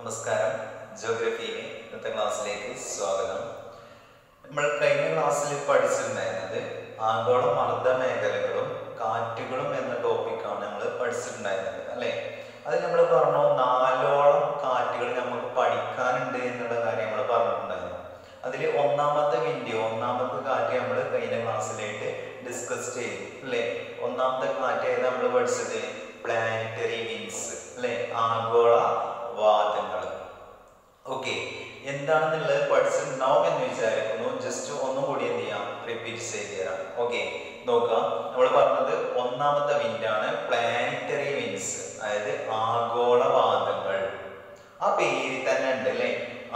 നമസ്കാരം ജോഗ്രഫിയിലെ ഇന്നത്തെ ക്ലാസ്സിലേക്ക് സ്വാഗതം നമ്മൾ കഴിഞ്ഞ ക്ലാസ്സിൽ പഠിച്ചിട്ടുണ്ടായിരുന്നത് ആഗോള മർദ്ദ മേഖലകളും കാറ്റുകളും എന്ന ടോപ്പിക്കാണ് നമ്മൾ പഠിച്ചിട്ടുണ്ടായിരുന്നത് അല്ലേ അത് നമ്മൾ പറഞ്ഞു നാലോളം കാറ്റുകൾ നമുക്ക് പഠിക്കാനുണ്ട് എന്നുള്ള കാര്യം നമ്മൾ പറഞ്ഞിട്ടുണ്ടായിരുന്നു അതിൽ ഒന്നാമത്തെ വിൻഡ് ഒന്നാമത്തെ കാറ്റ് നമ്മൾ കഴിഞ്ഞ ക്ലാസ്സിലായിട്ട് ഡിസ്കസ് ചെയ്തു അല്ലേ ഒന്നാമത്തെ കാറ്റ് ഏതാ നമ്മൾ പഠിച്ചത് പ്ലാനറ്ററി വിൻസ് അല്ലേ ആഗോള വാദങ്ങൾ ഓക്കെ എന്താണെന്നുള്ളത് പഠിച്ചിട്ടുണ്ടാവും എന്ന് വിചാരിക്കുന്നു ജസ്റ്റ് ഒന്നും കൂടി എന്ത് ചെയ്യാം റിപ്പീറ്റ് ചെയ്ത് തരാം ഓക്കെ നോക്കാം നമ്മൾ പറഞ്ഞത് ഒന്നാമത്തെ വിൻഡാണ് പ്ലാനറ്ററി വിൻസ് അതായത് ആഗോളവാദങ്ങൾ ആ പേരിൽ തന്നെ ഉണ്ട് അല്ലേ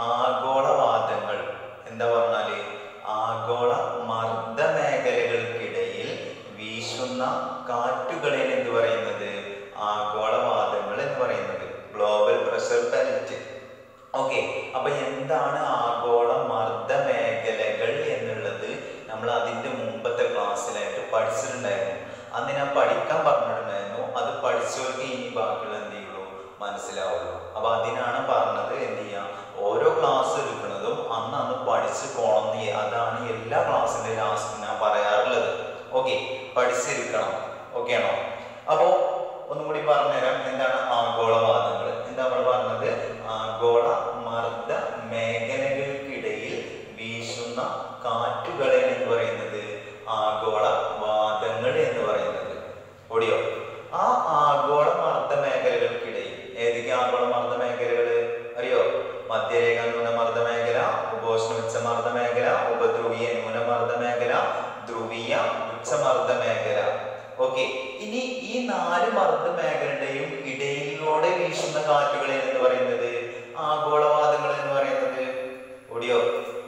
ആഗോളവാദങ്ങൾ എന്താ പറഞ്ഞാല് ആഗോള മർദ്ദ മേഖലകൾക്കിടയിൽ വീശുന്ന കാറ്റുകളെ എന്ത് പറയുന്നത് ആഗോളവാദങ്ങൾ എന്ന് പറയുന്നത് ഗ്ലോബൽ പ്രഷർ ബെൽറ്റ് ഓക്കെ അപ്പൊ എന്താണ് ആഗോള മർദ്ദ മേഖലകൾ എന്നുള്ളത് നമ്മൾ അതിന്റെ മുമ്പത്തെ ക്ലാസ്സിലായിട്ട് പഠിച്ചിട്ടുണ്ടായിരുന്നു അന്ന് ഞാൻ പഠിക്കാൻ പറഞ്ഞിട്ടുണ്ടായിരുന്നു അത് പഠിച്ചവർക്ക് ഇനി ബാക്കിയുള്ള എന്ത് ചെയ്യുള്ളൂ മനസ്സിലാവുള്ളൂ അപ്പൊ അതിനാണ് പറഞ്ഞത് എന്ത് ചെയ്യാം ഓരോ ക്ലാസ് എടുക്കുന്നതും അന്ന് അന്ന് പഠിച്ചു പോകണം എന്ന് അതാണ് എല്ലാ ക്ലാസ്സിന്റെ ലാസ്റ്റ് ഞാൻ പറയാറുള്ളത് ഓക്കെ പഠിച്ചിരിക്കണം ഓക്കെ ആണോ അപ്പോ ഒന്നും കൂടി പറഞ്ഞുതരാം എന്താണ് ആഗോളവാദങ്ങൾ എന്താ നമ്മൾ പറഞ്ഞത് ആഗോള മർദ്ദ മേഖലകൾക്കിടയിൽ വീശുന്ന കാറ്റുകളെ എന്ന് പറയുന്നത് ആഗോള വാദങ്ങൾ എന്ന് പറയുന്നത് ഓടിയോ ആ ആഗോള മർദ്ദ മേഖലകൾക്കിടയിൽ ഏതൊക്കെ ആഗോള മർദ്ദ മേഖലകൾ അറിയോ മധ്യരേഖ ന്യൂനമർദ്ദ മേഖല ഉപോഷ്ണ ഉച്ചമർദ്ദ മേഖല ഉപധ്രുവീയ ന്യൂനമർദ്ദ മേഖല ധ്രുവീയ ഉച്ചമർദ്ദ മേഖല ഓക്കെ ഇനി ഈ നാല് മർദ്ദ മേഖലയുടെയും ഇടയിലൂടെ വീശുന്ന കാറ്റുകളെ എന്ന് പറയുന്നത് ആഗോളവാദങ്ങൾ എന്ന് പറയുന്നത് ഓടിയോ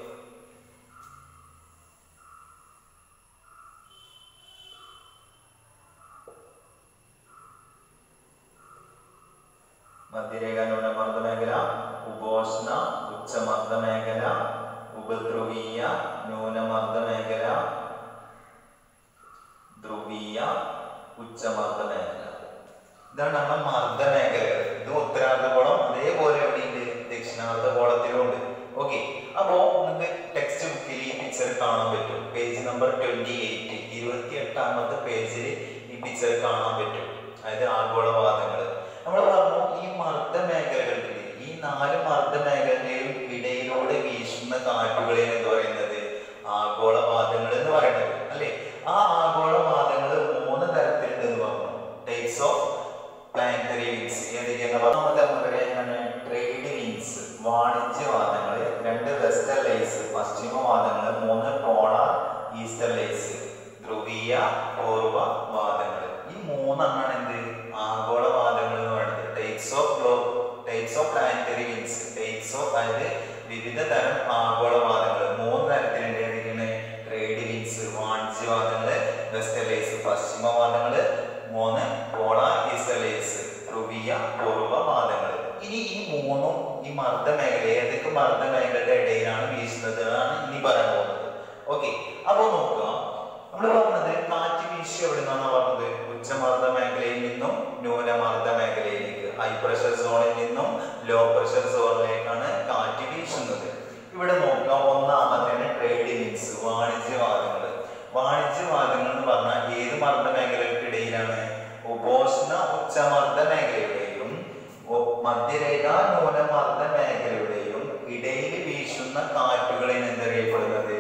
മധ്യരേഖ ന്യൂനമർദ്ദ മേഖല ഉപോഷ്ണ ഉച്ചമർദ്ദ മേഖല ഉപധ്രുവീയ ന്യൂനമർദ്ദ മേഖല ധ്രുവീയ ഉച്ചമർദ്ദ മേഖല ഇതാണ് നമ്മുടെ മർദ്ദ മേഖലകൾ ഇത് ഉത്തരാർദ്ധഗോളം അതേപോലെ എവിടെയുണ്ട് ദക്ഷിണാർദ്ധഗോളത്തിലും ഉണ്ട് ഓക്കെ അപ്പോ നിങ്ങൾക്ക് ടെക്സ്റ്റ് ബുക്കിൽ ഈ പിക്ചർ കാണാൻ പറ്റും പേജ് നമ്പർ ട്വന്റി എയ്റ്റ് ഇരുപത്തി എട്ടാമത്തെ പേജിൽ ഈ പിക്ചർ കാണാൻ പറ്റും അതായത് ആഗോളവാദങ്ങൾ നമ്മൾ പറഞ്ഞു ഈ മർദ്ദ മേഖലകൾക്കിടയിൽ ഈ നാല് മർദ്ദ മേഖലയുടെയും ഇടയിലൂടെ വീശുന്ന കാറ്റുകളെ എന്ന് പറയുന്നത് ആഗോളവാദങ്ങൾ എന്ന് പറയുന്നത് അല്ലെ ആ ആഗോളവാദങ്ങൾ മൂന്ന് തരത്തിലുണ്ട് എന്ന് പറഞ്ഞു ടൈപ്സ് ഓഫ് പ്ലാനറ്ററി വിൻസ് ഏതൊക്കെയാണ് ഒന്നാമത്തെ നമുക്കറിയാം ട്രേഡ് വിൻസ് വാണിജ്യവാദങ്ങൾ രണ്ട് വെസ്റ്റർ ലൈസ് പശ്ചിമവാദങ്ങൾ മൂന്ന് പോളാർ ഈസ്റ്റർ ലൈസ് ധ്രുവീയ പൂർവ്വവാദങ്ങൾ ഈ മൂന്നെണ്ണാണ് എന്ത് ആഗോളവാദങ്ങൾ എന്ന് പറയുന്നത് ടൈപ്സ് ഓഫ് ഗ്ലോ types of planetary winds types of അതായത് വിവിധ തരം ആഗോളവാദങ്ങൾ മൂന്ന് തരത്തിലുണ്ട് ഏതൊക്കെയാണ് ട്രേഡ് വിൻസ് വാണിജ്യവാദങ്ങൾ വെസ്റ്റലൈസ് പശ്ചിമവാദങ്ങൾ മൂന്ന് പോളാർ ഈസ്റ്റലൈസ് ധ്രുവീയ പൂർവ്വവാദങ്ങൾ ഇനി ഈ മൂന്നും ഈ മർദ്ദ മേഖല ഏതൊക്കെ മർദ്ദ മേഖലയുടെ ഇടയിലാണ് വീശുന്നത് ആണ് ഇനി പറയാൻ പോകുന്നത് ഓക്കെ അപ്പൊ നോക്കുക നമ്മൾ പറഞ്ഞത് കാറ്റ് വീശി എവിടെ നിന്നാണ് പറഞ്ഞത് ഉച്ചമർദ്ദ മേഖലയിൽ നിന്നും ന്യൂനമർദ്ദ മേഖലയിലേക്ക് ഹൈ പ്രഷർ സോണിൽ നിന്നും ലോ പ്രഷർ സോണിലേക്കാണ് കാറ്റ് വീശുന്നത് ഇവിടെ നോക്കുക ഒന്നാമത്തേന് ട്രേഡ് വിൻസ് വാണിജ്യവാദങ്ങൾ വാണിജ്യവാദങ്ങൾ എന്ന് പറഞ്ഞാൽ ഏത് മർദ്ദ മേഖലകൾക്കിടയിലാണ് ഉപോഷ്ണ ഉച്ചമർദ്ദ മേഖലയുടെയും ഒ- മധ്യരേഖ ന്യൂനമർദ്ദ മേഖലയുടെയും ഇടയിൽ വീശുന്ന കാറ്റുകളെ എന്തറിയപ്പെടുന്നത്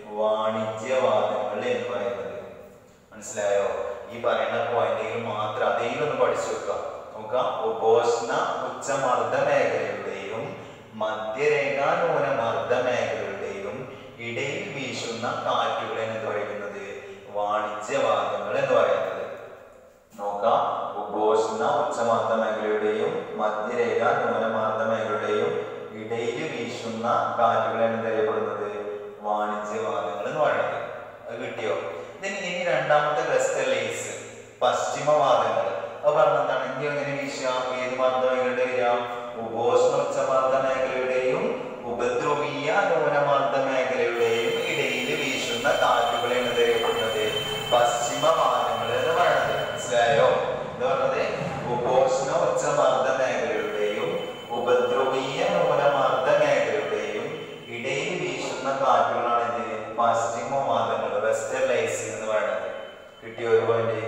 വാണിജ്യവാദങ്ങൾ എന്ന് പറയുന്നത് മനസ്സിലായോ ഈ പറയുന്ന പോയിന്റുകൾ മാത്രം അതേലും ഒന്ന് പഠിച്ചു വെക്കുക നോക്കുക ഉപോഷ്ണ ഉച്ചമർദ്ദ മേഖലയുടെയും മധ്യരേഖ ന്യൂനമർദ്ദ മേഖലയുടെയും ഇടയിൽ വീശുന്ന കാറ്റുകളെ എന്ന് പറയുന്നത് വാണിജ്യവാദങ്ങൾ എന്ന് പറയുന്നത് നോക്കാം ഉപോഷ്ണ ഉച്ചമർദ്ദ മേഖലയുടെയും മധ്യരേഖ ന്യൂനമർദ്ദ മേഖലയുടെയും ഇടയിൽ വീശുന്ന കാറ്റുകളെ എന്നറിയപ്പെടുന്നത് വാണിജ്യവാദങ്ങൾ എന്ന് പറയുന്നത് അത് കിട്ടിയോ ഇതിന് ഇനി രണ്ടാമത്തെ വെസ്റ്റലൈസ് പശ്ചിമവാദങ്ങൾ അത് പറഞ്ഞെന്താണ് ഇന്ത്യ എങ്ങനെ വീശുക ഏത് മർദ്ദ മേഖലയുടെ വരിക ഉപോഷ്ണ ഉച്ചമർദ്ദ മേഖലയുടെയും ഉപദ്രവീയ ന്യൂനമർദ്ദ മേഖലയുടെയും ഇടയിൽ വീശുന്ന കാറ്റുകളെ എന്നറിയപ്പെടുന്നത് പശ്ചിമവാദങ്ങൾ എന്ന് പറയുന്നത് മനസ്സിലായോ എന്ന് പറഞ്ഞത് ഉപോഷ്ണ ഉച്ചമർദ്ദ മേഖലയുടെയും ഉപദ്രവീയ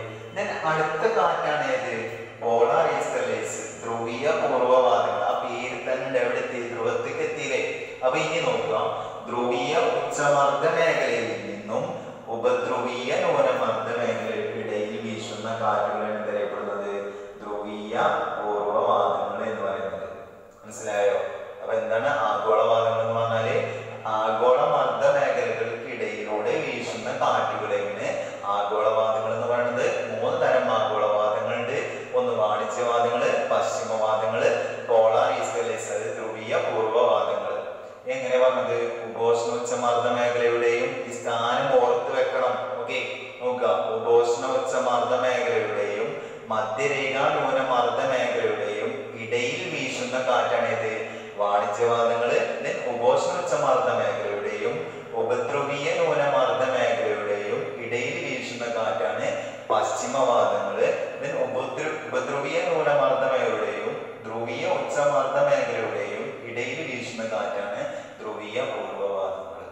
Then അടുത്ത കാറ്റാണ് ഏത് പോളാർ ഈസ്റ്റർലേസ് ധ്രുവീയ പൂർവ്വവാദങ്ങൾ ആ പേര് തന്നെ എവിടെ എത്തി ധ്രുവത്തേക്ക് എത്തിയില്ലേ അപ്പൊ ഇനി നോക്കുക ധ്രുവീയ ഉച്ചമർദ്ദ മേഖലയിൽ നിന്നും ഉപധ്രുവീയ ന്യൂനമർദ്ദ മേഖലയ്ക്കിടയിൽ വീശുന്ന കാറ്റുകളാണ് എന്തറിയപ്പെടുന്നത് ധ്രുവീയ പൂർവ്വവാദങ്ങൾ എന്ന് പറയുന്നത് മനസ്സിലായോ അപ്പൊ എന്താണ് ആഗോളവാദങ്ങൾ എന്ന് പറഞ്ഞാല് ആഗോള മർദ്ദ മേഖലകൾക്കിടയിലൂടെ വീശുന്ന കാറ്റുകളെയാണ് ആഗോളവാദങ്ങൾ എന്ന് പറയുന്നത് മൂന്ന് തരം ആഗോളവാദങ്ങളുണ്ട് ഒന്ന് വാണിജ്യവാദങ്ങള് പശ്ചിമവാദങ്ങള് പോളാർ ഈസ്റ്റർലേസ് അത് ധ്രുവീയ പൂർവ്വവാദങ്ങൾ എങ്ങനെ പറഞ്ഞത് ഉപോഷ്ണോച്ചമർദ്ദ മേഖലയുടെയും ഈ സ്ഥാനം ഓർത്ത് വെക്കണം ഓക്കെ നോക്കുക ഉപോഷ്ണ ഉച്ചമർദ്ദ മേഖലയുടെയും മധ്യരേഖ ന്യൂനമർദ്ദ മേഖലയുടെയും ഇടയിൽ വീശുന്ന കാറ്റാണ് ഇത് വാണിജ്യവാദങ്ങള് then ഉപോഷ്ണ ഉച്ചമർദ്ദ മേഖലയുടെയും ഉപദ്രവീയ ന്യൂനമർദ്ദ മേഖലയുടെയും ഇടയിൽ വീശുന്ന കാറ്റാണ് പശ്ചിമവാദങ്ങള് then ഉപദ്ര ഉപദ്രവീയ ന്യൂനമർദ്ദ മേഖലയുടെയും ധ്രുവീയ ഉച്ചമർദ്ദ മേഖലയുടെയും ഇടയിൽ വീശുന്ന കാറ്റാണ് ധ്രുവീയ പൂർവ്വവാദങ്ങൾ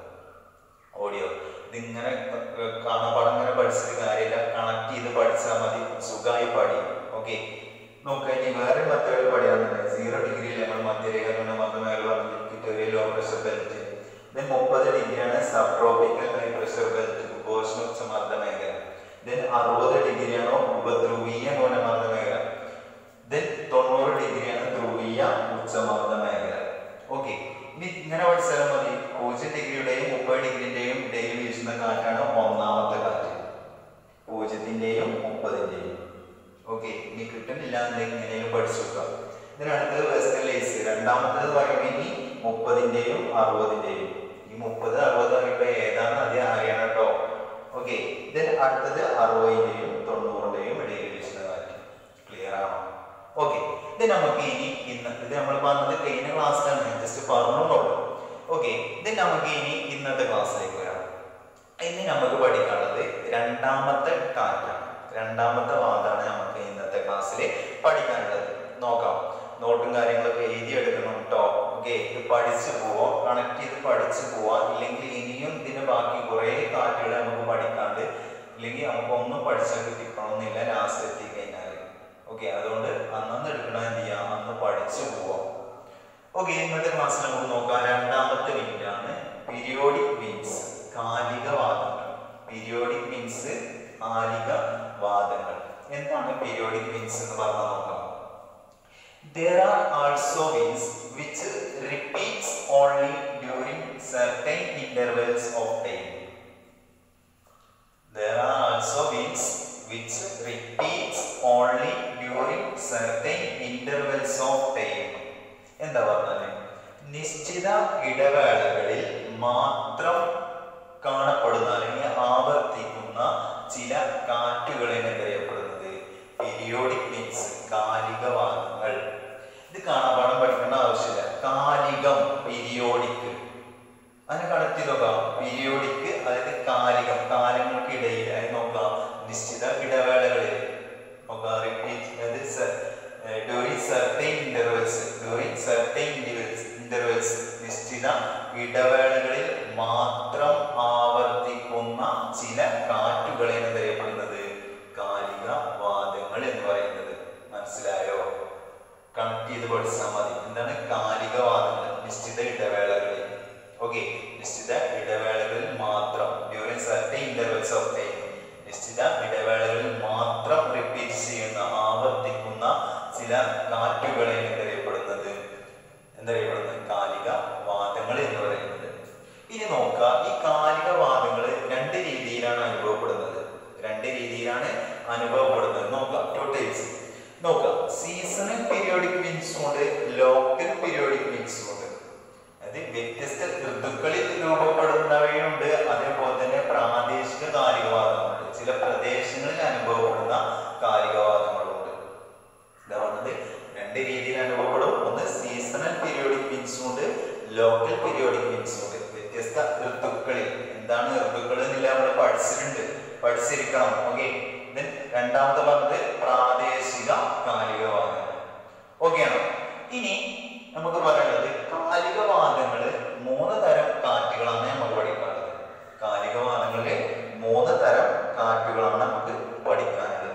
ഓഡിയോ ഇതിങ്ങനെ ഏർ കാണാപ്പാടം ഇങ്ങനെ പഠിച്ചിട്ട് കാര്യമില്ല കണക്ട് ചെയ്ത് പഠിച്ചാൽ മതി സുഖമായി പാടി ഓക്കെ നോക്കുക ഇനി വേറെ മെത്തേഡ് പഠിയാന്നുണ്ട് സീറോ ഡിഗ്രിയിൽ നമ്മൾ മധ്യരേഖ ന്യൂനമർദ്ദ മേഖല പറഞ്ഞിട്ട് ലോ പ്രഷർ ബെൽറ്റ് ദെൻ മുപ്പത് ഡിഗ്രിയാണ് subtropical high pressure belt ഉപോഷ്ണ ഉച്ചമർദ്ദ മേഖല ദെൻ അറുപത് ഡിഗ്രിയാണോ ഉപധ്രുവീയ ന്യൂനമർദ്ദ മേഖല ദെൻ തൊണ്ണൂറ് ഡിഗ്രിയാണ് ധ്രുവീയ ഉച്ചമർദ്ദ മേഖല ഓക്കെ ഇനി ഇങ്ങനെ പഠിച്ചാൽ മതി പൂജ്യം ഡിഗ്രിയുടെയും മുപ്പത് ഡിഗ്രിന്റെയും ഇടയിൽ വീശുന്ന കാറ്റാണ് ഒന്നാമത്തെ കാറ്റ് പൂജ്യത്തിന്റെയും മുപ്പതിന്റെയും ഓക്കെ ഇനി കിട്ടുന്നില്ല എന്നുണ്ടെങ്കിൽ ഇങ്ങനെയും പഠിച്ചു വെക്കാം ഇതിനടുത്തത് വെസ്റ്റർലൈസ് രണ്ടാമത്തേത് പറയുമ്പോൾ ഇനി മുപ്പതിന്റെയും അറുപതിന്റെയും ഈ മുപ്പത് അറുപത് പറയുമ്പോ ഏതാണ് അത് അറിയണം കേട്ടോ ഓക്കെ ഇതിന് അടുത്തത് അറുപതിന്റെയും തൊണ്ണൂറിന്റെയും ഇടയിൽ വീശുന്ന കാറ്റ് ക്ലിയർ ആണോ ഓക്കെ ഇത് നമുക്ക് ഇനി ഇന്ന് ഇത് നമ്മൾ പറഞ്ഞത് കഴിഞ്ഞ ക്ലാസ്സിലാണ് ജസ്റ്റ് പറഞ്ഞോളൂ ഓക്കെ ഇത് നമുക്ക് ഇനി ഇന്നത്തെ ക്ലാസ്സിലേക്ക് വരാം ഇനി നമുക്ക് പഠിക്കാനുള്ളത് രണ്ടാമത്തെ കാറ്റാണ് രണ്ടാമത്തെ വാദമാണ് നമുക്ക് ഇന്നത്തെ ക്ലാസ്സിൽ പഠിക്കാനുള്ളത് നോക്കാം നോട്ടും കാര്യങ്ങളൊക്കെ എഴുതി എടുക്കണം കേട്ടോ ഓക്കെ ഇത് പഠിച്ചു പോവോ കണക്ട് ചെയ്ത് പഠിച്ചു പോവാ ഇല്ലെങ്കിൽ ഇനിയും ഇതിന് ബാക്കി കുറേ കാറ്റുകൾ നമുക്ക് പഠിക്കാണ്ട് ഇല്ലെങ്കിൽ നമുക്ക് ഒന്നും പഠിച്ചാൽ കിട്ടിക്കണമെന്നില്ല ലാസ്റ്റ് എത്തിക്കഴിഞ്ഞാൽ ഓക്കെ അതുകൊണ്ട് അന്നന്ന് എടുക്കണ എന്ത് ചെയ്യാം അന്ന് പഠിച്ചു പോവാം ഓക്കെ ഇന്നത്തെ ക്ലാസ്സിൽ നമുക്ക് നോക്കാം രണ്ടാമത്തെ മിനിറ്റ് ആണ് പീരിയോഡിക് മീൻസ് കാലിക വാദങ്ങൾ പീരിയോഡിക് മീൻസ് കാലിക വാദങ്ങൾ എന്താണ് പീരിയോഡിക് മീൻസ് എന്ന് പറഞ്ഞാൽ നോക്കാം There are also winds which repeats only during certain intervals of time. There are also winds which repeats only during certain intervals of time. എന്താ പറഞ്ഞാല് നിശ്ചിത ഇടവേളകളിൽ മാത്രം കാണപ്പെടുന്ന അല്ലെങ്കിൽ ആവർത്തിക്കുന്ന ചില കാറ്റുകളാണ് എന്തറിയപ്പെടുന്നത് പീരിയോഡിക് മീൻസ് കാലികവാദങ്ങൾ ഇത് കാണാപാഠം പഠിക്കേണ്ട ആവശ്യമില്ല കാലികം പീരിയോഡിക് അതിനെ കണക്ട് ചെയ്ത് നോക്കാം പീരിയോഡിക് അതായത് കാലികം കാലങ്ങൾക്കിടയിൽ അതായത് നോക്കാം നിശ്ചിത ഇടവേളകളിൽ നോക്കാം റിപ്പീറ്റ് അതായത് during certain intervals during certain intervals നിശ്ചിത ഇടവേളകളിൽ മാത്രം ആവർത്തിക്കുന്ന ചില കാറ്റുകളെ എന്നറിയപ്പെടുന്നത് കാലിക വാദങ്ങൾ എന്ന് പറയുന്നത് മനസ്സിലായോ കണക്ട് ചെയ്ത് പഠിച്ചാൽ മതി എന്താണ് കാലിക വാദങ്ങൾ നിശ്ചിത ഇടവേളകളിൽ ഓക്കെ നിശ്ചിത ഇടവേളകളിൽ മാത്രം during certain intervals of time നിശ്ചിത ഇടവേളകളിൽ മാത്രം റിപ്പീറ്റ് ചെയ്യുന്ന ആവർത്തിക്കുന്ന ചില കാറ്റുകളെ എന്തറിയപ്പെടുന്നത് എന്തറിയപ്പെടുന്നത് കാലിക വാദങ്ങൾ എന്ന് പറയുന്നത് ഇനി നോക്കുക ഈ കാലിക വാദങ്ങൾ രണ്ട് രീതിയിലാണ് അനുഭവപ്പെടുന്നത് രണ്ട് രീതിയിലാണ് അനുഭവപ്പെടുന്നത് നോക്കുക ടു ടൈപ്സ് നോക്കുക സീസണൽ പീരിയോഡിക് മീൻസും ഉണ്ട് ലോക്കൽ പീരിയോഡിക് മീൻസും ഉണ്ട് അത് വ്യത്യസ്ത ഋതുക്കളിൽ രൂപപ്പെടുന്നവയുണ്ട് അതേപോലെ തന്നെ പ്രാദേശിക കാലികവാദങ്ങളുണ്ട് ചില പ്രദേശങ്ങളിൽ അനുഭവപ്പെടുന്ന കാലികവാദങ്ങളുണ്ട് എന്താ പറഞ്ഞത് രണ്ട് രീതിയിൽ അനുഭവപ്പെടും ഒന്ന് സീസണൽ പീരിയോഡിക് മീൻസും ഉണ്ട് ലോക്കൽ പീരിയോഡിക് മീൻസും ഉണ്ട് വ്യത്യസ്ത ഋതുക്കളിൽ എന്താണ് ഋതുക്കൾ എന്നില്ല നമ്മൾ പഠിച്ചിട്ടുണ്ട് പഠിച്ചിരിക്കണം ഓക്കെ രണ്ടാമത്തെ പറഞ്ഞത് പ്രാദേശിക കാലികവാദങ്ങൾ ഓക്കെ ആണോ ഇനി നമുക്ക് പറയാനുള്ളത് കാലികവാദങ്ങള് മൂന്ന് തരം കാറ്റുകളാണ് നമുക്ക് പഠിക്കാനുള്ളത് കാലികവാദങ്ങളില് മൂന്ന് തരം കാറ്റുകളാണ് നമുക്ക് പഠിക്കാനുള്ളത്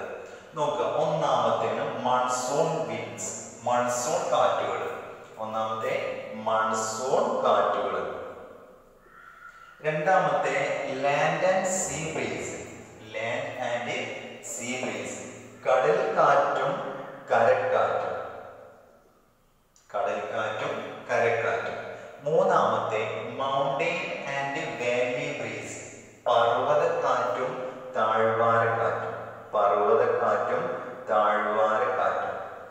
രണ്ടാമത്തെ land and sea breeze land and sea breeze കടൽ കാറ്റും കരക്കാറ്റും കടൽക്കാറ്റും കരക്കാറ്റും മൂന്നാമത്തെ മൗണ്ടെയിൻ ആൻഡ് വാലി ബ്രീസ് പർവ്വതക്കാറ്റും താഴ്വാരക്കാറ്റും പർവ്വതക്കാറ്റും താഴ്വാരക്കാറ്റും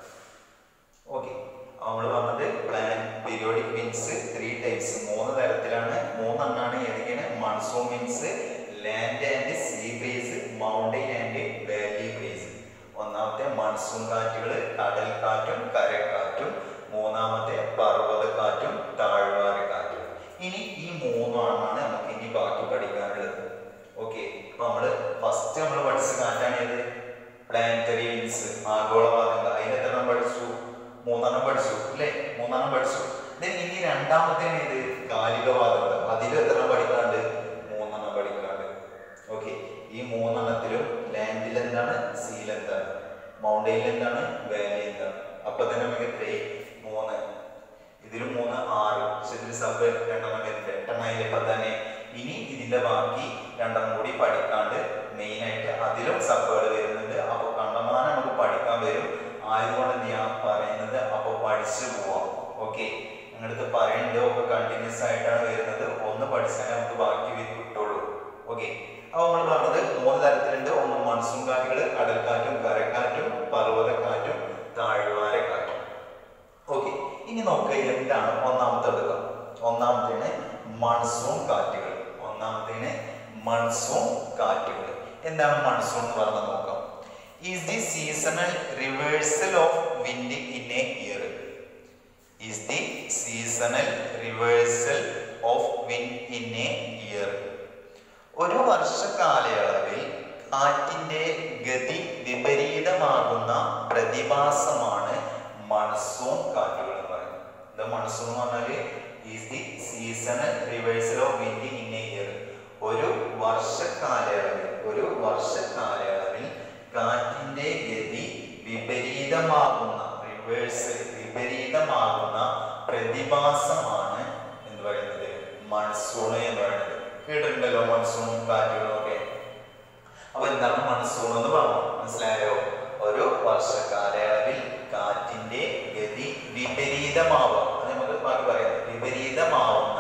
ഓക്കെ നമ്മൾ പറഞ്ഞത് plan periodic means three types മൂന്ന് തരത്തിലാണ് മൂന്നെണ്ണാണ് ഏതൊക്കെയാണ് monsoon means land and sea breeze mountain and valley breeze ഒന്നാമത്തെ മൺസൂൺ കാറ്റുകൾ കടൽ കാറ്റും കരക്കാറ്റും മൂന്നാമത്തെ പർവ്വതക്കാറ്റും താഴ്വാരക്കാറ്റും ഇനി ഈ മൂന്നാണ് നമുക്ക് ഇനി ബാക്കി പഠിക്കാനുള്ളത് ഓക്കെ അപ്പൊ നമ്മള് ഫസ്റ്റ് നമ്മൾ പഠിച്ച കാറ്റാണ് ഏത് പ്ലാനറ്ററി വിൻസ് ആഗോളവാദങ്ങൾ അതിന് എത്ര എണ്ണം പഠിച്ചു മൂന്നെണ്ണം പഠിച്ചു അല്ലേ മൂന്നെണ്ണം പഠിച്ചു Then ഇനി രണ്ടാമത്തെ ഇത് കാലികവാദങ്ങൾ അതിൽ എത്ര എണ്ണം പഠിക്കാണ്ട് മൂന്നെണ്ണം പഠിക്കാണ്ട് ഓക്കെ ഈ മൂന്നെണ്ണത്തിലും ലാൻഡിൽ എന്താണ് സീൽ എന്താണ് മൗണ്ടെയിൻ എന്താണ് വാലി എന്താണ് അപ്പൊ തന്നെ നമുക്ക് എത്രയായി മൂന്ന് ഇതിലും മൂന്ന് ആറ് പക്ഷെ ഇതിൽ സബ് രണ്ടെണ്ണം വരുന്നുണ്ട് എട്ടെണ്ണയിലെ ഇപ്പൊ തന്നെ ഇനി ഇതിന്റെ ബാക്കി രണ്ടെണ്ണം കൂടി പഠിക്കാണ്ട് മെയിൻ ആയിട്ട് അതിലും സബുകൾ വരുന്നുണ്ട് അപ്പൊ കണ്ടമാനം നമുക്ക് പഠിക്കാൻ വരും ആയതുകൊണ്ട് എന്ത് ചെയ്യാം പറയുന്നത് അപ്പൊ പഠിച്ചു പോവാം ഓക്കെ ഞങ്ങളടുത്ത് പറയുന്നുണ്ട് ഒക്കെ കണ്ടിന്യൂസ് ആയിട്ടാണ് വരുന്നത് ഒന്ന് പഠിച്ചാലേ നമുക്ക് ബാക്കി വരും കിട്ടുള്ളൂ ഓക്കെ അപ്പൊ നമ്മൾ പറഞ്ഞത് മൂന്ന് തരത്തിലുണ്ട് ഒന്ന് മൺസൂൺ കാറ്റുകൾ കടൽക്കാറ്റും കരക്കാറ്റും പർവ്വതക്കാറ്റും താഴ്വാരക്കാറ്റും ഓക്കെ ഇനി നോക്കുക എന്താണ് ഒന്നാമത്തെ എടുക്കാം ഒന്നാമത്തേന് മൺസൂൺ കാറ്റുകൾ ഒന്നാമത്തേന് മൺസൂൺ കാറ്റുകൾ എന്താണ് മൺസൂൺ എന്ന് പറഞ്ഞാൽ നോക്കാം is the seasonal reversal of wind in a year is the seasonal reversal of wind in a year ഒരു വർഷ കാലയളവിൽ കാറ്റിന്റെ ഗതി വിപരീതമാകുന്ന പ്രതിഭാസമാണ് മൺസൂൺ കാറ്റുകൾ എന്ന് പറയുന്നത് ഇത് മൺസൂൺ എന്ന് പറഞ്ഞാല് is the seasonal reversal of wind in a year ഒരു വർഷ കാലയളവിൽ ഒരു വർഷ കാലയളവിൽ കാറ്റിന്റെ ഗതി വിപരീതമാകുന്ന റിവേഴ്സൽ വിപരീതമാകുന്ന പ്രതിഭാസമാണ് എന്ത് പറയുന്നത് മൺസൂൺ എന്ന് പറയുന്നത് കേട്ടിട്ടുണ്ടല്ലോ മൺസൂണും കാറ്റുകളും ഒക്കെ അപ്പൊ എന്താണ് മൺസൂൺ എന്ന് പറഞ്ഞു മനസ്സിലായോ ഒരു വർഷ കാലയളവിൽ കാറ്റിന്റെ ഗതി വിപരീതമാവുക അത് നമുക്ക് ബാക്കി പറയാം വിപരീതമാവുന്ന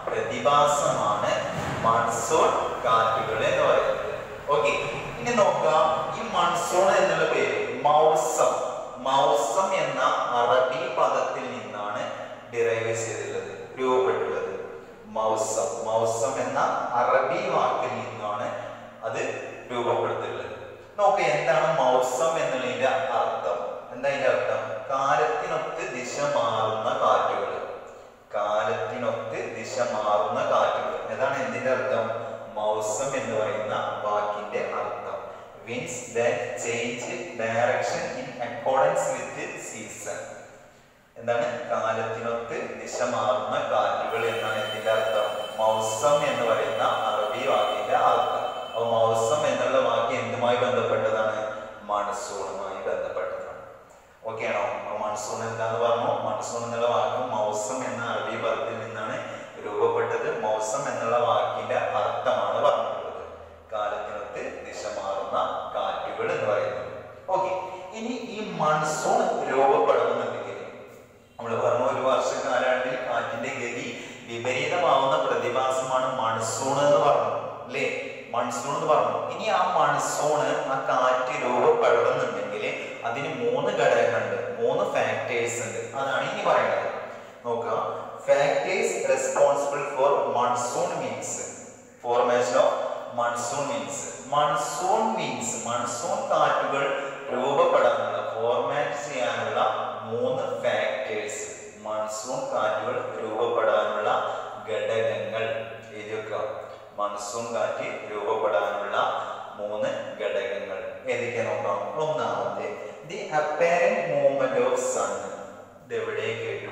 പ്രതിഭാസമാണ് മൺസൂൺ കാറ്റുകൾ എന്ന് പറയുന്നത് ഓക്കെ ഇനി നോക്കുക ഈ മൺസൂൺ എന്നുള്ള പേര് മൗസം മൗസം എന്ന അറബി പദത്തിൽ നിന്നാണ് ഡിറൈവ് ചെയ്തിട്ടുള്ളത് രൂപപ്പെട്ടുള്ളത് മൗസം മൗസം എന്ന അറബി വാക്കിൽ നിന്നാണ് അത് രൂപപ്പെടുത്തിയിട്ടുള്ളത് നോക്ക് എന്താണ് മൗസം എന്നുള്ളതിന്റെ അർത്ഥം എന്താ അതിന്റെ അർത്ഥം കാലത്തിനൊത്ത് ദിശ മാറുന്ന കാറ്റുകൾ കാലത്തിനൊത്ത് ദിശ മാറുന്ന കാറ്റുകൾ അതാണ് എന്തിന്റെ അർത്ഥം മൗസം എന്ന് പറയുന്ന വാക്കിന്റെ അർത്ഥം winds that change direction in accordance with season എന്താണ് കാലത്തിനൊത്ത് ദിശ മാറുന്ന കാറ്റുകൾ എന്നാണ് എന്തിന്റെ അർത്ഥം മൗസം എന്ന് പറയുന്ന അറബി വാക്കിന്റെ അർത്ഥം അപ്പൊ മൗസം എന്നുള്ള വാക്ക് എന്തുമായി ബന്ധപ്പെട്ടതാണ് മൺസൂണുമായി ബന്ധപ്പെട്ടതാണ് ഓക്കെ ആണോ അപ്പൊ മൺസൂൺ എന്താന്ന് പറഞ്ഞു മൺസൂൺ എന്നുള്ള വാക്ക് മൗസം എന്ന അറബി പദത്തിൽ നിന്നാണ് രൂപപ്പെട്ടത് മൗസം എന്നുള്ള വാക്കിന്റെ അർത്ഥമാണ് പറഞ്ഞിട്ടുള്ളത് കാലത്തിനൊത്ത് ദിശ മാറുന്ന കാറ്റുകൾ എന്ന് പറയുന്നത് ഓക്കെ ഇനി ഈ മൺസൂൺ രൂപപ്പെടുന്നുണ്ടെങ്കിൽ നമ്മൾ പറഞ്ഞു ഒരു വർഷക്കാലാണ്ടിൽ കാറ്റിന്റെ ഗതി വിപരീതമാവുന്ന പ്രതിഭാസമാണ് മൺസൂൺ എന്ന് പറഞ്ഞു അല്ലേ മൺസൂൺ എന്ന് പറഞ്ഞു ഇനി ആ മൺസൂണ് ആ കാറ്റ് രൂപപ്പെടണമെന്നുണ്ടെങ്കിൽ അതിന് മൂന്ന് ഘടകങ്ങളുണ്ട് മൂന്ന് ഫാക്ടേഴ്സ് ഉണ്ട് അതാണ് ഇനി പറയുന്നത് നോക്കുക factors responsible for monsoon means formation of monsoon means monsoon means monsoon കാറ്റുകൾ രൂപപ്പെടാനുള്ള ഫോർമാറ്റ് ചെയ്യാനുള്ള മൂന്ന് ഫാക്ടേഴ്സ് മൺസൂൺ കാറ്റുകൾ രൂപപ്പെടാനുള്ള ഘടകങ്ങൾ എഴുതി വെക്കുക മൺസൂൺ കാറ്റ് രൂപപ്പെടാനുള്ള മൂന്ന് ഘടകങ്ങൾ ഏതൊക്കെ നോക്കാം ഒന്നാമത്തെ the apparent movement of sun ഇത് എവിടെ കേട്ടു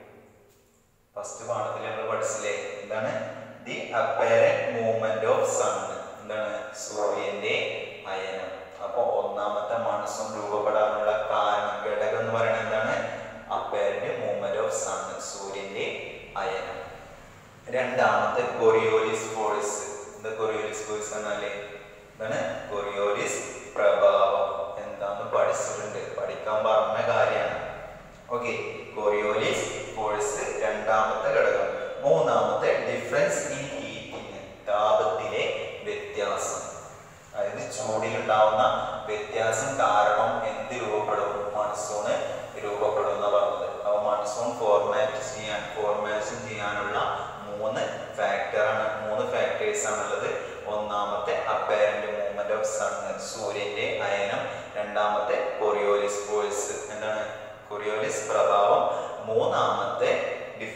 ഫസ്റ്റ് പാഠത്തിൽ നമ്മൾ പഠിച്ചില്ലേ എന്താണ് the apparent movement of sun എന്താണ് സൂര്യന്റെ അയനം അപ്പൊ ഒന്നാമത്തെ മൺസൂൺ രൂപപ്പെടാനുള്ള കാരണം ഘടകം എന്ന് പറയുന്നത് എന്താണ് അപ്പാരന്റ് മൂവ്മെന്റ് ഓഫ് സൺ സൂര്യന്റെ അയനം രണ്ടാമത്തെ Coriolis force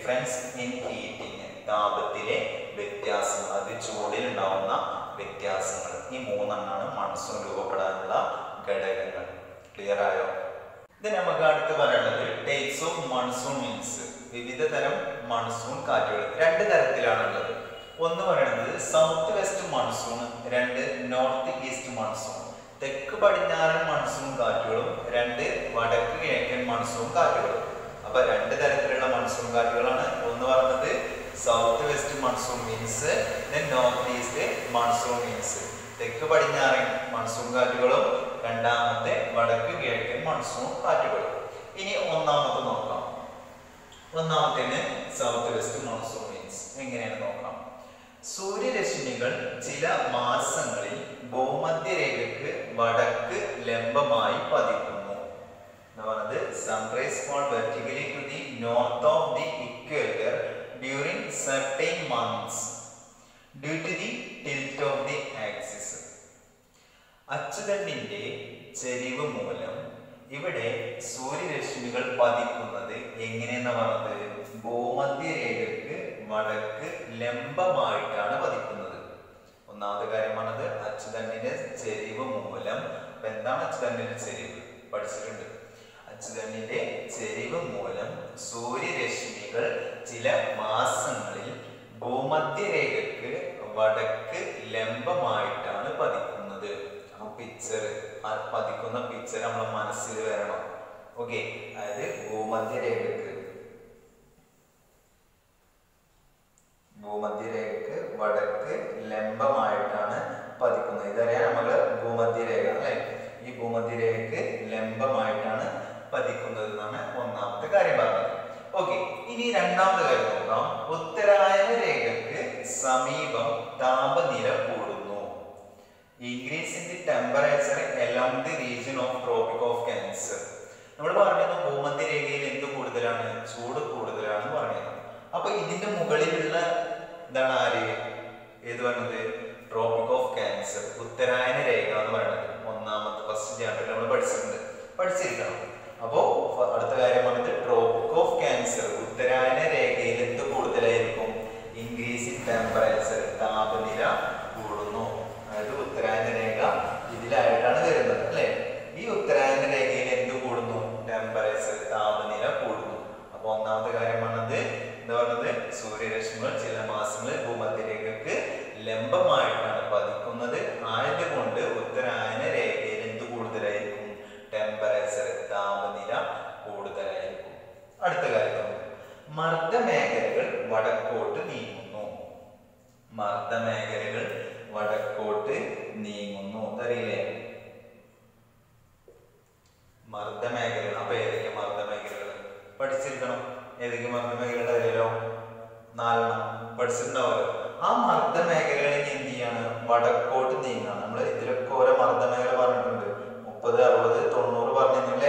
difference in heating താപത്തിലെ വ്യത്യാസങ്ങൾ അത് ചൂടിൽ ഉണ്ടാവുന്ന വ്യത്യാസങ്ങൾ ഈ മൂന്നെണ്ണമാണ് മൺസൂൺ രൂപപ്പെടാനുള്ള ഘടകങ്ങൾ ക്ലിയർ ആയോ ഇത് നമുക്ക് അടുത്ത് പറയുന്നത് ടൈപ്സ് ഓഫ് മൺസൂൺ മീൻസ് വിവിധ തരം മൺസൂൺ കാറ്റുകൾ രണ്ട് തരത്തിലാണുള്ളത് ഒന്ന് പറയുന്നത് സൗത്ത് വെസ്റ്റ് മൺസൂൺ രണ്ട് നോർത്ത് ഈസ്റ്റ് മൺസൂൺ തെക്ക് പടിഞ്ഞാറൻ മൺസൂൺ കാറ്റുകളും രണ്ട് വടക്ക് കിഴക്കൻ മൺസൂൺ കാറ്റുകളും അപ്പൊ രണ്ട് തരത്തിലുള്ള മൺസൂൺ കാറ്റുകളാണ് ഒന്ന് പറഞ്ഞത് south west monsoon means north east monsoon means തെക്ക് പടിഞ്ഞാറൻ മൺസൂൺ കാറ്റുകളും രണ്ടാമത്തെ വടക്ക് കിഴക്കൻ മൺസൂൺ കാറ്റുകളും ഇനി ഒന്നാമത്തെ നോക്കാം ഒന്നാമത്തേന് സൗത്ത് വെസ്റ്റ് മൺസൂൺ മീൻസ് എങ്ങനെയാണ് നോക്കാം സൂര്യരശ്മികൾ ചില മാസങ്ങളിൽ ഭൂമധ്യരേഖയ്ക്ക് വടക്ക് ലംബമായി പതിക്കുന്നു എന്ന് പറഞ്ഞത് sun rays fall vertically to the north of the equator during certain months due to the tilt of the axis അച്ചുതണ്ടിന്റെ ചെരിവ് മൂലം ഇവിടെ സൂര്യരശ്മികൾ പതിക്കുന്നത് എങ്ങനെയെന്ന് പറഞ്ഞത് ഭൂമധ്യരേഖയ്ക്ക് വടക്ക് ലംബമായിട്ടാണ് പതിക്കുന്നത് ഒന്നാമത്തെ കാര്യമാണത് അച്ചുതണ്ടിന്റെ ചെരിവ് മൂലം അപ്പൊ എന്താണ് അച്ചുതണ്ടിന്റെ ചെരിവ് പഠിച്ചിട്ടുണ്ട് അച്ചുതണ്ടിന്റെ ചെരിവ് മൂലം സൂര്യരശ്മികൾ ചില മാസങ്ങളിൽ ഭൂമധ്യരേഖയ്ക്ക് വടക്ക് ലംബമായിട്ടാണ് പതിക്കുന്നത് ആ പിക്ചർ ആ പതിക്കുന്ന പിക്ചർ നമ്മളെ മനസ്സിൽ വരണം ഓക്കെ അതായത് ഭൂമധ്യരേഖക്ക് ഭൂമധ്യരേഖക്ക് വടക്ക് ലംബമായിട്ടാണ് പതിക്കുന്നത് ഇതറിയാം നമ്മള് ഭൂമധ്യരേഖ അല്ലെ ഈ ഭൂമധ്യരേഖക്ക് ലംബമായിട്ടാണ് പതിക്കുന്നത് എന്നാണ് ഒന്നാമത്തെ കാര്യം പറഞ്ഞത് ഓക്കെ ഇനി രണ്ടാമത്തെ കാര്യം നോക്കാം ഉത്തരായന രേഖക്ക് സമീപം താപനില കൂടുന്നു increase in the temperature along the region of tropic of cancer നമ്മൾ പറഞ്ഞത് ഭൂമധ്യരേഖയിൽ എന്ത് കൂടുതലാണ് ചൂട് കൂടുതലാണെന്ന് പറഞ്ഞത് അപ്പൊ ഇതിന്റെ മുകളിലുള്ള എന്താണ് ആര് ഏത് പറഞ്ഞത് ട്രോപ്പിക് ഓഫ് ക്യാൻസർ ഉത്തരായന രേഖ എന്ന് പറയുന്നത് ഒന്നാമത്തെ ഫസ്റ്റ് ചാപ്റ്ററിൽ നമ്മൾ പഠിച്ചിട്ടുണ്ട് പഠിച്ചിരിക്കണം അപ്പോ ഫ- അടുത്ത കാര്യം പറഞ്ഞത് ട്രോപ്പിക് ഓഫ് ക്യാൻസർ ഉത്തരായന രേഖയിൽ എന്ത് കൂടുതലായിരിക്കും ഇൻക്രീസ് ഇൻ ടെമ്പറേച്ചർ താപനില കൂടുന്നു അതായത് ഉത്തരായന രേഖ ഇതിലായിട്ടാണ് വരുന്നത് അല്ലെ ഈ ഉത്തരായന രേഖയിൽ എന്ത് കൂടുന്നു ടെമ്പറേച്ചർ താപനില കൂടുന്നു അപ്പൊ ഒന്നാമത്തെ കാര്യം പറഞ്ഞത് എന്താ പറഞ്ഞത് സൂര്യരശ്മികൾ ചില മാസങ്ങളിൽ ഭൂമധ്യരേഖക്ക് ലംബമായിട്ടാണ് പതിക്കുന്നത് ആയതുകൊണ്ട് ഉത്തരായന രേഖയിൽ എന്ത് കൂടുതലായിരിക്കും ടെമ്പറേച്ചർ താപനില കൂടുതലായിരിക്കും അടുത്ത കാര്യം നോക്കാം. മർദ്ദമേഖലകൾ വടക്കോട്ട് നീങ്ങുന്നു മർദ്ദമേഖലകൾ വടക്കോട്ട് നീങ്ങുന്നു അറിയില്ലേ മർദ്ദമേഖലകൾ അപ്പൊ ഏതൊക്കെ മർദ്ദമേഖലകൾ പഠിച്ചിരിക്കണം ഏതൊക്കെ മർദ്ദമേഖലകൾ അറിയാലോ നാലെണ്ണം പഠിച്ചിട്ടുണ്ടാവുമല്ലോ ആ മർദ്ദമേഖലകളിൽ എന്ത് ചെയ്യാണ് വടക്കോട്ട് നീങ്ങാണ് നമ്മൾ ഇതിലൊക്കെ ഓരോ മർദ്ദമേഖല പറഞ്ഞിട്ടുണ്ട് മുപ്പത് അറുപത് തൊണ്ണൂറ് പറഞ്ഞിരുന്നില്ലേ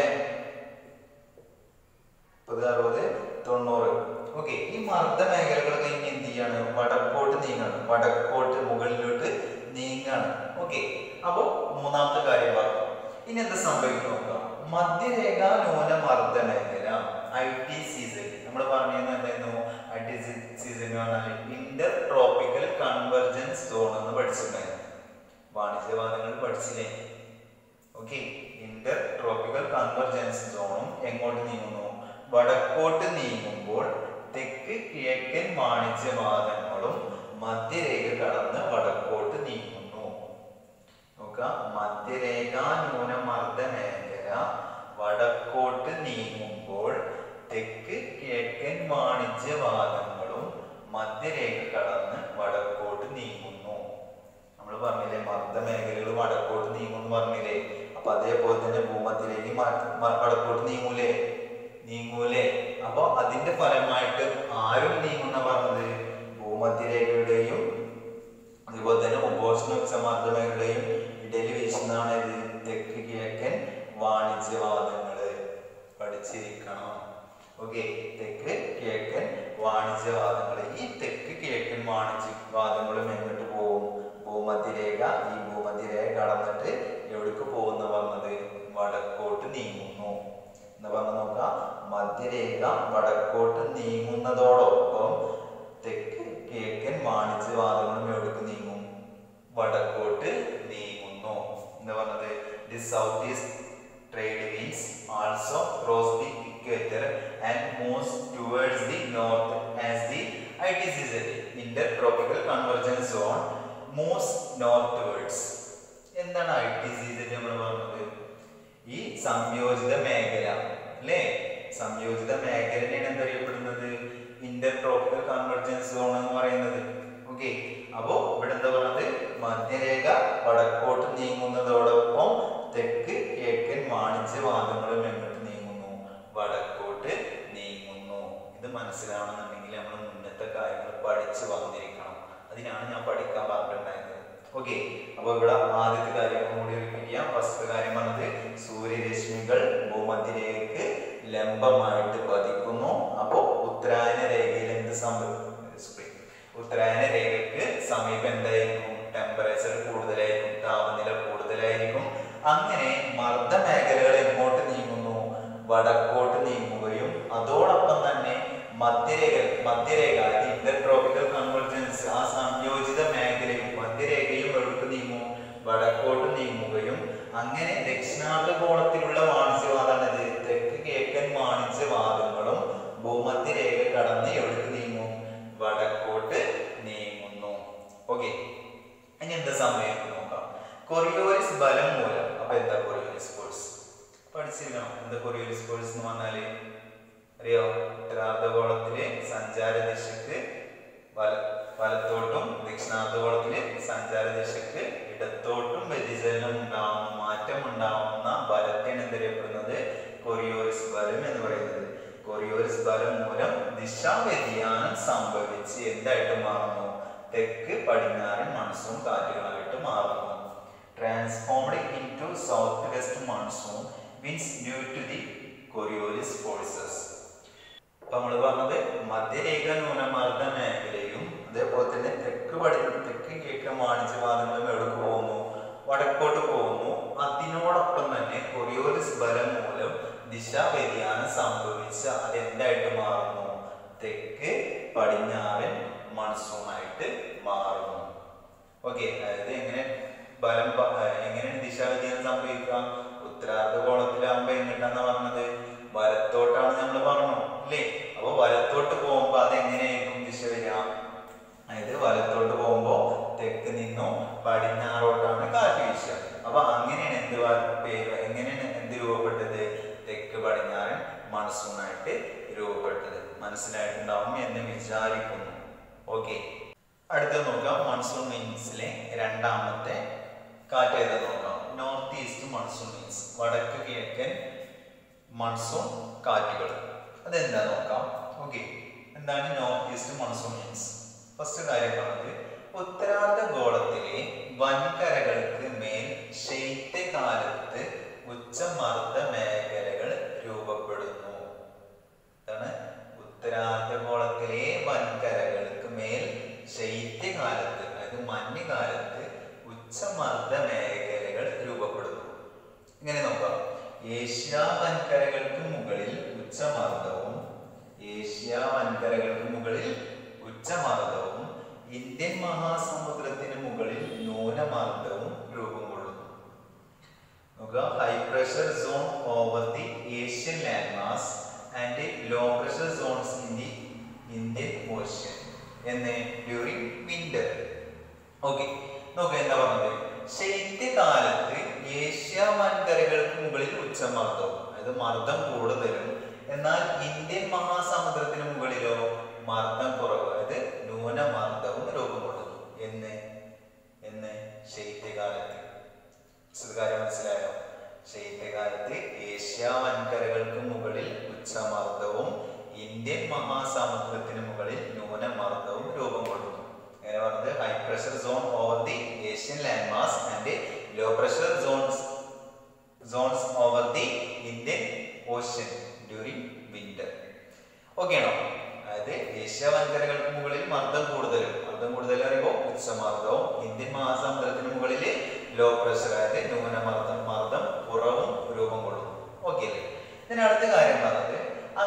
മുപ്പത് അറുപത് തൊണ്ണൂറ് ഓക്കെ ഈ മർദ്ദ മേഖലകളൊക്കെ ഇനി എന്ത് ചെയ്യാണ് വടക്കോട്ട് നീങ്ങാണ് വടക്കോട്ട് മുകളിലോട്ട് നീങ്ങാണ് ഓക്കെ അപ്പോ മൂന്നാമത്തെ കാര്യം പറഞ്ഞു ഇനി എന്താ സംഭവിക്കും നോക്കാം മധ്യരേഖ ന്യൂനമർദ്ദ മേഖല ഐ ടി സീസൺ നമ്മൾ പറഞ്ഞിരുന്നു എന്തായിരുന്നു ഐ ടി സീസൺ എന്ന് പറഞ്ഞാൽ ഇന്റർ ട്രോപ്പിക്കൽ കൺവെർജൻസ് സോൺ എന്ന് പഠിച്ചിട്ടുണ്ടായിരുന്നു വാണിജ്യവാദങ്ങൾ പഠിച്ചില്ലേ ഓക്കെ ഇന്റർ ട്രോപ്പിക്കൽ കൺവെർജൻസ് സോണും എങ്ങോട്ട് നീങ്ങുന്നു വടക്കോട്ട് നീങ്ങുമ്പോൾ തെക്ക് കിഴക്കൻ വാണിജ്യവാദങ്ങളും മധ്യരേഖ കടന്ന് വടക്കോട്ട് നീങ്ങുന്നു നോക്കുക മധ്യരേഖ ന്യൂനമർദ്ദ മേഖല വടക്കോട്ട് നീങ്ങുമ്പോൾ തെക്ക് കിഴക്കൻ വാണിജ്യവാദങ്ങളും മധ്യരേഖ കടന്ന് വടക്കോട്ട് നീങ്ങുന്നു നമ്മൾ പറഞ്ഞില്ലേ മർദ്ദ മേഖലകൾ വടക്കോട്ട് നീങ്ങും എന്ന് പറഞ്ഞില്ലേ അപ്പൊ അതേപോലെ തന്നെ ഭൂമധ്യരേഖ മാ- മ- വടക്കോട്ട് നീങ്ങൂലേ നീങ്ങൂലേ അപ്പൊ അതിന്റെ ഫലമായിട്ട് ആരും നീങ്ങുന്ന പറഞ്ഞത് ഭൂമധ്യരേഖയുടെയും അതുപോലെ തന്നെ ഉപോഷ്ണ മർദ്ദമേഖലയുടെയും ഇടയിൽ വീശുന്നതാണ് ഇത് തെക്ക് കിഴക്കൻ വാണിജ്യവാദങ്ങള് പഠിച്ചിരിക്കണം ഓക്കെ തെക്ക് കിഴക്കൻ വാണിജ്യവാദങ്ങൾ ഈ തെക്ക് കിഴക്കൻ വാണിജ്യവാദങ്ങളും എങ്ങോട്ട് പോകും ഭൂമധ്യരേഖ ഈ ഭൂമധ്യരേഖ കടന്നിട്ട് എവിടേക്ക് പോകുന്ന പറഞ്ഞത് വടക്കോട്ട് നീങ്ങുന്നു എന്ന് പറഞ്ഞ നോക്കാം മധ്യരേഖ വടക്കോട്ട് നീങ്ങുന്നതോടൊപ്പം തെക്ക് കിഴക്കൻ വാണിജ്യവാദങ്ങളും എവിടേക്ക് നീങ്ങും വടക്കോട്ട് നീങ്ങുന്നു എന്താ പറഞ്ഞത് the south east trade winds also cross the equator and moves towards the north as the ITCZ intertropical convergence zone moves northwards എന്താണ് ഐ ടി സി സെറ്റ് നമ്മൾ പറഞ്ഞത് ഈ സംയോജിത മേഖല അല്ലേ സംയോജിത മേഖലയാണ് എന്തറിയപ്പെടുന്നത് ഇന്റർട്രോപ്പിക്കൽ കൺവെർജൻസ് സോൺ എന്ന് പറയുന്നത് ഓക്കെ അപ്പോ ഇവിടെ എന്താ പറഞ്ഞത് മധ്യരേഖ വടക്കോട്ട് നീങ്ങുന്നതോടൊപ്പം തെക്ക് കിഴക്കൻ വാണിജ്യവാദങ്ങളും എങ്ങോട്ട് നീങ്ങുന്നു വടക്കോട്ട് നീങ്ങുന്നു ഇത് മനസ്സിലാവണമെന്നുണ്ടെങ്കിൽ നമ്മൾ മുന്നത്തെ കാര്യങ്ങൾ പഠിച്ചു വന്നിരിക്കണം അതിനാണ് ഞാൻ പഠിക്കാൻ പറഞ്ഞിട്ടുണ്ടായിരുന്നത് ഓക്കെ അപ്പൊ ഇവിടെ ആദ്യത്തെ കാര്യം കൂടി റിപ്പീറ്റ് ചെയ്യാം ഫസ്റ്റ് കാര്യം പറഞ്ഞത് സൂര്യരശ്മികൾ ഭൂമധ്യരേഖയ്ക്ക് ലംബമായിട്ട് പതിക്കുന്നു അപ്പോ ഉത്തരായന രേഖയിൽ എന്ത് സംഭവിക്കും ഉത്തരായന രേഖയ്ക്ക് സമീപം എന്തായിരിക്കും ടെമ്പറേച്ചർ കൂടുതലായിരിക്കും താപനില കൂടുതലായിരിക്കും അങ്ങനെ മർദ്ദ മേഖലകൾ എങ്ങോട്ട് നീങ്ങുന്നു വടക്കോട്ട് നീങ്ങുകയും അതോടൊപ്പം തന്നെ മധ്യരേഖ മധ്യരേഖ ഇന്റർട്രോപ്പിക്കൽ കൺവെർജൻസ് ആ സംയോജിത മേഖലയും മധ്യരേഖയും എവിടേക്ക് നീങ്ങും വടക്കോട്ട് നീങ്ങുകയും അങ്ങനെ ദക്ഷിണാർദ്ധഗോളത്തിലുള്ള വാണിജ്യവാദാണിത് തെക്ക് കിഴക്കൻ വാണിജ്യവാദങ്ങളും ഭൂമധ്യരേഖ കടന്ന് എവിടേക്ക് നീങ്ങും വടക്കോട്ട് നീങ്ങുന്നു ഓക്കെ ഇനി എന്താ സംഭവിക്കും നോക്കാം കൊറിയോറിസ് ബലം മൂലം അപ്പൊ എന്താ കൊറിയോറിസ് ഫോഴ്സ് പഠിച്ചിരിക്കണം എന്താ കൊറിയോറിസ് ഫോഴ്സ് എന്ന് പറഞ്ഞാല് അറിയോ ഉത്തരാർദ്ധഗോളത്തിലെ സഞ്ചാര ദിശക്ക് വല വലത്തോട്ടും ദക്ഷിണാർദ്ധഗോളത്തിലെ സഞ്ചാര ദിശക്ക് ഇടത്തോട്ടും വ്യതിചലനം ഉണ്ടാവുന്ന മാറ്റം ഉണ്ടാവുന്ന ബലത്തെയാണ് എന്തറിയപ്പെടുന്നത് കൊറിയോറിസ് ബലം എന്ന് പറയുന്നത് കൊറിയോറിസ് ബലം മൂലം ദിശാ വ്യതിയാനം സംഭവിച്ച് എന്തായിട്ട് മാറുന്നു തെക്ക് പടിഞ്ഞാറൻ മൺസൂൺ കാറ്റുകളായിട്ട് മാറുന്നു transformed into south west monsoon means due to the Coriolis forces അപ്പൊ നമ്മൾ പറഞ്ഞത് മധ്യരേഖ ന്യൂനമർദ്ദ മേഖലയും അതേപോലെ തന്നെ തെക്ക് പടി തെക്ക് കിഴക്കൻ വാണിജ്യവാദങ്ങളും എവിടെ പോകുന്നു വടക്കോട്ട് പോകുന്നു അതിനോടൊപ്പം തന്നെ കൊറിയോറിസ് ബലം മൂലം ദിശാ വ്യതിയാനം സംഭവിച്ച് അതെന്തായിട്ട് മാറുന്നു തെക്ക് പടിഞ്ഞാറൻ മൺസൂണായിട്ട് മാറുന്നു ഓക്കെ അതായത് എങ്ങനെ ബലം പ- ഏർ എങ്ങനെയാണ് ദിശാ വ്യതിയാനം സംഭവിക്കുക ഉത്തരാർദ്ധഗോളത്തിലാകുമ്പോ എങ്ങോട്ടാന്ന് പറഞ്ഞത് വലത്തോട്ടാണ് നമ്മൾ പറഞ്ഞു അല്ലേ അപ്പൊ വലത്തോട്ട് പോകുമ്പോ അത് എങ്ങനെയായിരിക്കും ദിശ വരിക അതായത് വലത്തോട്ട് പോകുമ്പോ തെക്ക് നിന്നും പടിഞ്ഞാറോട്ടാണ് കാറ്റ് വീശുക അപ്പൊ അങ്ങനെയാണ് എന്ത് വ- പേര് എങ്ങനെയാണ് എന്ത് രൂപപ്പെട്ടത് തെക്ക് പടിഞ്ഞാറൻ മൺസൂണായിട്ട് രൂപപ്പെട്ടത് മനസ്സിലായിട്ടുണ്ടാവും എന്ന് വിചാരിക്കുന്നു ഓക്കെ അടുത്ത നോക്കാം മൺസൂൺ മീൻസിലെ രണ്ടാമത്തെ കാറ്റ് ഏതാ നോക്കാം നോർത്ത് ഈസ്റ്റ് മൺസൂൺ മീൻസ് വടക്ക് കിഴക്കൻ മൺസൂൺ കാറ്റുകൾ അതെന്താ നോക്കാം ഓക്കെ എന്താണ് north east monsoon means first കാര്യം പറഞ്ഞത് ഉത്തരാർദ്ധഗോളത്തിലെ വൻകരകൾക്ക് മേൽ ശൈത്യകാലത്ത് ഉച്ചമർദ്ദ മേഖലകൾ രൂപപ്പെടുന്നു ഇതാണ് ഉത്തരാർദ്ധഗോളത്തിലെ വൻകരകൾക്ക് മേൽ ശൈത്യകാലത്ത് അതായത് മഞ്ഞുകാലത്ത് ഉച്ചമർദ്ദ മേഖലകൾ രൂപപ്പെടുന്നു ഇങ്ങനെ നോക്കാം ഏഷ്യ വൻകരകൾക്ക് മുകളിൽ ഉച്ചമർദ്ദവും ഏഷ്യ വൻകരകൾക്ക് മുകളിൽ ഉച്ചമർദ്ദവും ഇന്ത്യൻ മഹാസമുദ്രത്തിന് മുകളിൽ ന്യൂനമർദ്ദവും രൂപം കൊള്ളുന്നു നോക്കുക high pressure zone over the Asian land mass and low pressure zones in the Indian Ocean എന്ന് ഡ്യൂറിംഗ് വിന്റർ ഓക്കെ നോക്കുക എന്താ പറഞ്ഞത് ശൈത്യകാലത്ത് ഏഷ്യ വൻകരകൾക്ക് മുകളിൽ ഉച്ചമർദ്ദവും അതായത് മർദ്ദം കൂടുതലും എന്നാൽ ഇന്ത്യൻ മഹാസമുദ്രത്തിന് മുകളിലോ മർദ്ദം കുറവ് അതായത് ന്യൂനമർദ്ദവും രൂപം കൊള്ളുന്നു എന്ന് എന്ന് ശൈത്യകാലത്ത് ഇത് കാര്യം മനസ്സിലായോ ശൈത്യകാലത്ത് ഏഷ്യ വൻകരകൾക്ക് മുകളിൽ ഉച്ചമർദ്ദവും ഇന്ത്യൻ മഹാസമുദ്രത്തിന് മുകളിൽ ന്യൂനമർദ്ദവും രൂപം കൊള്ളുന്നു അങ്ങനെ പറഞ്ഞത് high pressure zone over the Asian land mass and low pressure zones zones over the Indian Ocean during winter okay ആണോ അതായത് ഏഷ്യ വൻകരകൾക്ക് മുകളിൽ മർദ്ദം കൂടുതലും മർദ്ദം കൂടുതൽ പറയുമ്പോൾ ഉച്ചമർദ്ദവും ഇന്ത്യൻ മഹാസമുദ്രത്തിന് മുകളിൽ ലോ പ്രഷർ അതായത് ന്യൂനമർദ്ദം മർദ്ദം കുറവും രൂപം കൊള്ളുന്നു ഓക്കെ അല്ലേ ഇതിന് അടുത്ത കാര്യം പറഞ്ഞത്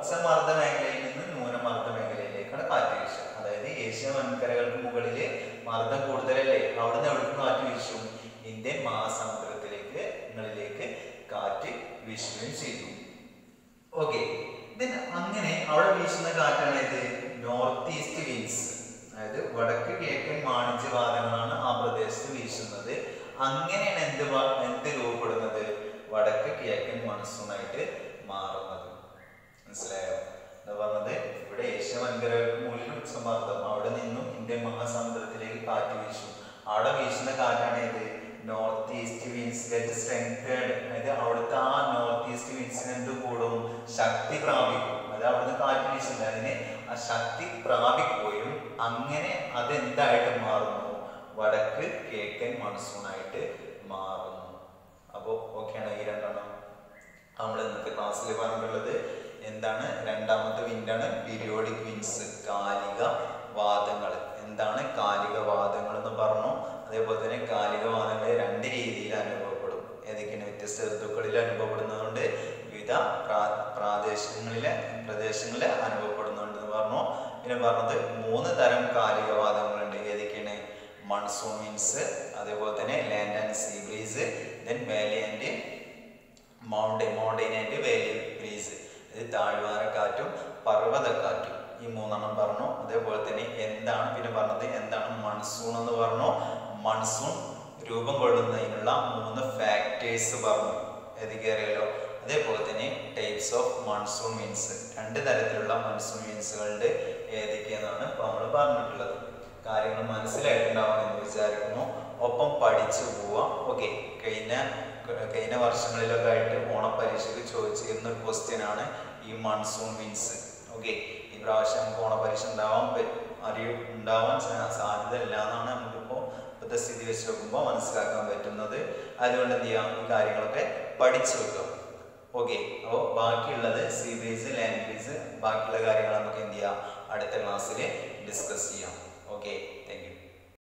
ഉച്ചമർദ്ദ മേഖലയിൽ നിന്ന് ന്യൂനമർദ്ദ മേഖലയിലേക്കാണ് കാറ്റ് വീശുക അതായത് ഏഷ്യ വൻകരകൾക്ക് മുകളിൽ മർദ്ദം കൂടുതലല്ലേ അവിടുന്ന് എവിടേക്ക് കാറ്റ് വീശും ഇന്ത്യൻ മഹാസമുദ്രത്തിലേക്ക് ങ്ങളിലേക്ക് കാറ്റ് വീശുകയും ചെയ്തു ഓക്കെ അങ്ങനെ അവിടെ വീശുന്ന കാറ്റാണ് ഇത് നോർത്ത് ഈസ്റ്റ് വിൻസ് അതായത് വടക്ക് കിഴക്കൻ വാണിജ്യവാദങ്ങളാണ് ആ പ്രദേശത്ത് വീശുന്നത് അങ്ങനെയാണ് എന്ത് വ- എന്ത് രൂപപ്പെടുന്നത് വടക്ക് കിഴക്കൻ മൺസൂണായിട്ട് മാറുന്നത് മനസ്സിലായോ എന്താ പറഞ്ഞത് ഇവിടെ ഏഷ്യ വൻകരകൾക്ക് മുകളിൽ ഉച്ചമർദ്ദം അവിടെ നിന്നും ഇന്ത്യൻ മഹാസമുദ്രത്തിലേക്ക് കാറ്റ് വീശും അവിടെ വീശുന്ന കാറ്റാണ് ഇത് north east winds get strengthened അതായത് അവിടുത്തെ ആ നോർത്ത് ഈസ്റ്റ് വിൻസിന് എന്ത് കൂടും ശക്തി പ്രാപിക്കും അത് അവിടുന്ന് കാറ്റ് വീശില്ല അതിന് ആ ശക്തി പ്രാപിക്കുകയും അങ്ങനെ അതെന്തായിട്ട് മാറുന്നു വടക്ക് കിഴക്കൻ മൺസൂണായിട്ട് മാറുന്നു അപ്പോൾ ഓക്കെയാണ് ഈ രണ്ടെണ്ണം നമ്മൾ ഇന്നത്തെ ക്ലാസ്സിൽ പറഞ്ഞിട്ടുള്ളത് എന്താണ് രണ്ടാമത്തെ വിൻഡാണ് പീരിയോഡിക് വിൻസ് കാലിക വാദങ്ങൾ എന്താണ് കാലിക വാദങ്ങൾ എന്ന് പറഞ്ഞു അതേപോലെ തന്നെ കാലിക വാദങ്ങൾ രണ്ട് രീതിയിൽ അനുഭവപ്പെടും ഏതൊക്കെയാണ് വ്യത്യസ്ത ഋതുക്കളിൽ അനുഭവപ്പെടുന്നതുകൊണ്ട് വിവിധ പ്രാ- പ്രാദേശികങ്ങളിലെ പ്രദേശങ്ങളിൽ അനുഭവപ്പെടുന്നുണ്ട് എന്ന് പറഞ്ഞു പിന്നെ പറഞ്ഞത് മൂന്ന് തരം കാലിക വാദങ്ങളുണ്ട് ഏതൊക്കെയാണ് മൺസൂൺ വിൻസ് അതേപോലെ തന്നെ land and sea breeze then valley and mountain mountain and valley breeze ഇത് താഴ്വാരക്കാറ്റും പർവ്വതക്കാറ്റും ഈ മൂന്നെണ്ണം പറഞ്ഞു അതേപോലെ തന്നെ എന്താണ് പിന്നെ പറഞ്ഞത് എന്താണ് മൺസൂൺ എന്ന് പറഞ്ഞു മൺസൂൺ രൂപം കൊള്ളുന്നതിനുള്ള മൂന്ന് ഫാക്ടേഴ്സ് പറഞ്ഞു ഏതൊക്കെ അറിയാലോ അതേപോലെ തന്നെ ടൈപ്സ് ഓഫ് മൺസൂൺ മീൻസ് രണ്ട് തരത്തിലുള്ള മൺസൂൺ മീൻസുകളുടെ ഏതൊക്കെയെന്നാണ് ഇപ്പോൾ നമ്മൾ പറഞ്ഞിട്ടുള്ളത് കാര്യങ്ങൾ മനസ്സിലായിട്ടുണ്ടാവും എന്ന് വിചാരിക്കുന്നു ഒപ്പം പഠിച്ചു പോവാം ഓക്കെ കഴിഞ്ഞ കഴിഞ്ഞ വർഷങ്ങളിലൊക്കെ ആയിട്ട് ഓണപരീക്ഷയ്ക്ക് ചോദിച്ചിരുന്ന ഒരു ക്വസ്റ്റ്യൻ ആണ് ഈ മൺസൂൺ മീൻസ് ഓക്കെ ഈ പ്രാവശ്യം നമുക്ക് ഓണപരീക്ഷ ഉണ്ടാവാൻ പറ്റും അറിയും ഉണ്ടാവാൻ സാ- സാധ്യത ഇല്ല എന്നാണ് നമുക്കിപ്പോൾ ഇപ്പോഴത്തെ സ്ഥിതി വെച്ച് നോക്കുമ്പോൾ മനസ്സിലാക്കാൻ പറ്റുന്നത് അതുകൊണ്ട് എന്ത് ചെയ്യാം ഈ കാര്യങ്ങളൊക്കെ പഠിച്ചു വെക്കാം ഓക്കെ അപ്പോൾ ബാക്കിയുള്ളത് സി ബേസ് ലാംഗ്വേജ് ബാക്കിയുള്ള കാര്യങ്ങൾ നമുക്ക് എന്ത് ചെയ്യാം അടുത്ത ക്ലാസ്സിൽ ഡിസ്കസ് ചെയ്യാം ഓക്കെ താങ്ക്